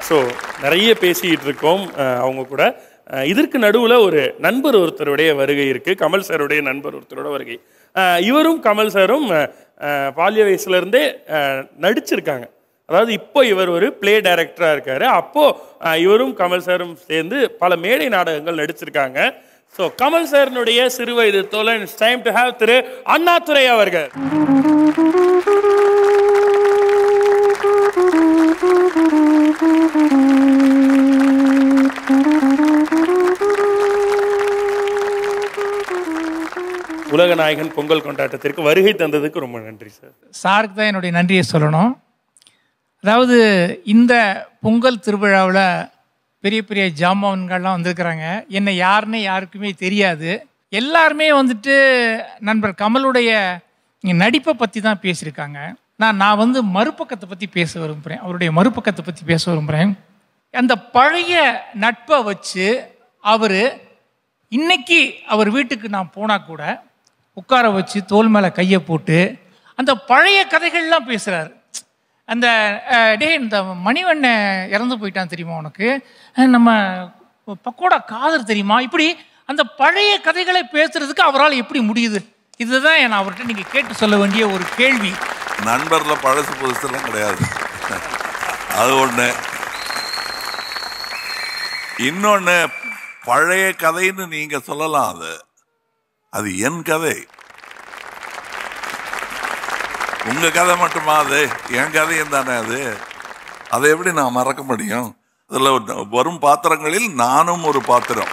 So நிறைய பேசிக்கிட்டு இருக்கோம் அஹ், அவங்க கூட அஹ், இதற்கு நடுவில் ஒரு நண்பர் ஒருத்தருடைய வருகை இருக்குது கமல் சாருடைய நண்பர் ஒருத்தரோட வருகை அஹ், இவரும் கமல் சாரும் அஹ், அஹ், பால்ய வயசுலேருந்தே நடிச்சிருக்காங்க அதாவது இப்போ இவர் ஒரு ப்ளே டைரக்டராக இருக்காரு அப்போது இவரும் கமல் சாரும் சேர்ந்து பல மேடை நாடகங்கள் நடிச்சிருக்காங்க ஸோ கமல் சாரினுடைய சிறு வயது தோழன் time to have Thiru Annadurai அவர்கள் உலக நாயகன் பொங்கல் கொண்டாட்டத்திற்கு வருகை தந்ததுக்கு ரொம்ப நன்றி சார் சாருக்கு தான் என்னுடைய நன்றியை சொல்லணும் அதாவது இந்த பொங்கல் திருவிழாவில் பெரிய பெரிய ஜாமான்கள்லாம் வந்திருக்கிறாங்க என்னை யாருன்னே யாருக்குமே தெரியாது எல்லாருமே வந்துட்டு நண்பர் கமலுடைய நடிப்பை பற்றி தான் பேசியிருக்காங்க நான் நான் வந்து மறுபக்கத்தை பற்றி பேச விரும்புகிறேன் அவருடைய மறுபக்கத்தை பற்றி பேச விரும்புகிறேன் அந்த பழைய நட்பை வச்சு அவர் இன்னைக்கு அவர் வீட்டுக்கு நான் போனால் கூட உட்கார வச்சு தோல் மேலே கையை போட்டு அந்த பழைய கதைகள்லாம் பேசுகிறாரு அந்த அஹ், டேய் இந்த மணிவண்ணன் இறந்து போயிட்டான் தெரியுமா உனக்கு அஹ், நம்ம பக்கோடா காதர் தெரியுமா இப்படி அந்த பழைய கதைகளை பேசுறதுக்கு அவரால் எப்படி முடியுது இதுதான் நான் அவர்கிட்ட நீங்கள் கேட்டு சொல்ல வேண்டிய ஒரு கேள்வி நண்பர்ல பழசு புதுசுலாம் கிடையாது அது ஒண்ணு இன்னொன்னு பழைய கதைன்னு நீங்க சொல்லலாம் அது அது என் கதை உங்க கதை மட்டுமா அது என் கதையும் தானே அது அதை எப்படி நான் மறக்க முடியும் அதுல வரும் பாத்திரங்களில் நானும் ஒரு பாத்திரம்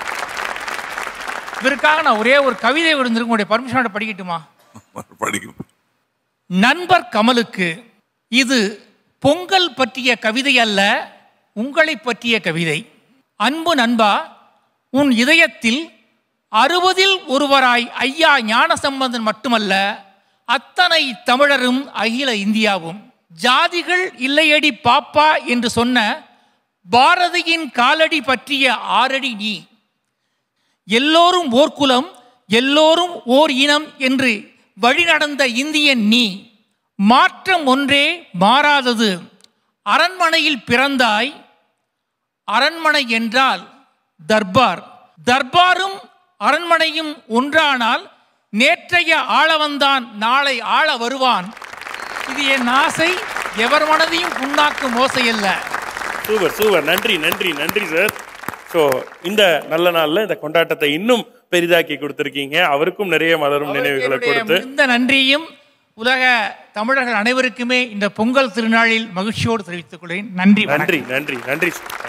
இதற்காக நான் ஒரே ஒரு கவிதை விழுந்திருக்கும் உங்களுடைய பர்மிஷனோட படிக்கட்டுமா படிக்கும் நண்பர் கமலுக்கு இது பொங்கல் பற்றிய கவிதை அல்ல உங்களை பற்றிய கவிதை அன்பு நண்பா உன் இதயத்தில் அறுபதில் ஒருவராய் ஐயா ஞானசம்பந்தன் மட்டுமல்ல அத்தனை தமிழரும் அகில இந்தியாவும் ஜாதிகள் இல்லையடி பாப்பா என்று சொன்ன பாரதியின் காலடி பற்றிய ஆறடி நீ எல்லோரும் ஓர் குலம் எல்லோரும் ஓர் இனம் என்று வழிநடந்த இந்தியன் நீ மாற்றம் ஒன்றே மாறாதது அரண்மனையில் பிறந்தாய் அரண்மனை என்றால் தர்பார் தர்பாரும் அரண்மனையும் ஒன்றானால் நேற்றைய ஆளவந்தான் நாளை ஆள வருவான் இது என் ஆசை எவர் மனதையும் புண்ணாக்கும் ஓசையல்ல சூப்பர் சூப்பர் நன்றி நன்றி நன்றி சார் ஸோ இந்த நல்ல நாளில் இந்த கொண்டாட்டத்தை இன்னும் பெரிதாக்கி கொடுத்துருக்கீங்க அவருக்கும் நிறைய மலரும் நினைவுகளை என்னுடைய கொடுத்து மிகுந்த நன்றியும் உலக தமிழர்கள் அனைவருக்குமே இந்த பொங்கல் திருநாளில் மகிழ்ச்சியோடு தெரிவித்துக் கொள்கிறேன் நன்றி வணக்கம். நன்றி நன்றி நன்றி சார்